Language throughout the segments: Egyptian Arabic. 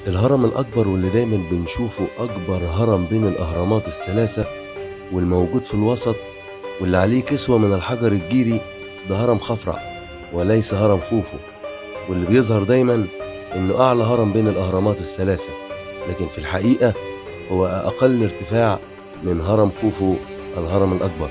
الهرم الأكبر واللي دايما بنشوفه أكبر هرم بين الأهرامات الثلاثة والموجود في الوسط واللي عليه كسوة من الحجر الجيري ده هرم خفرع وليس هرم خوفو واللي بيظهر دايما إنه أعلى هرم بين الأهرامات الثلاثة لكن في الحقيقة هو أقل ارتفاع من هرم خوفو الهرم الأكبر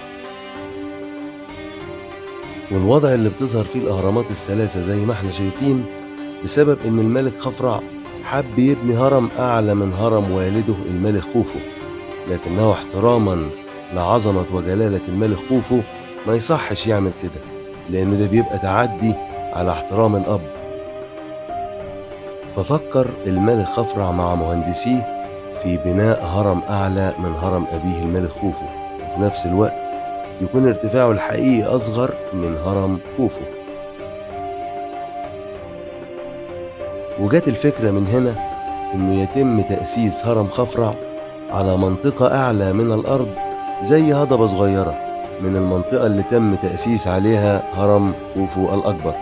والوضع اللي بتظهر فيه الأهرامات الثلاثة زي ما احنا شايفين بسبب إن الملك خفرع حب يبني هرم أعلى من هرم والده الملك خوفو لكنه احتراما لعظمة وجلالة الملك خوفو ما يصحش يعمل كده لأن ده بيبقى تعدي على احترام الأب ففكر الملك خفرع مع مهندسيه في بناء هرم أعلى من هرم أبيه الملك خوفو وفي نفس الوقت يكون ارتفاعه الحقيقي أصغر من هرم خوفو وجات الفكرة من هنا إنه يتم تأسيس هرم خفرع على منطقة أعلى من الأرض زي هضبة صغيرة من المنطقة اللي تم تأسيس عليها هرم خوفو الأكبر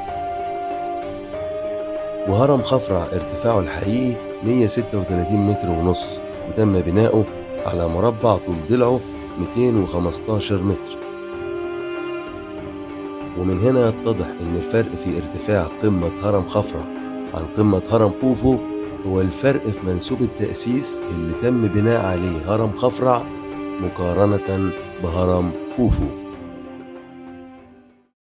وهرم خفرع ارتفاعه الحقيقي 136 متر ونص وتم بناؤه على مربع طول ضلعه 215 متر ومن هنا يتضح ان الفرق في ارتفاع قمة هرم خفرع عن قمة هرم خوفو هو الفرق في منسوب التأسيس اللي تم بناء عليه هرم خفرع مقارنة بهرم خوفو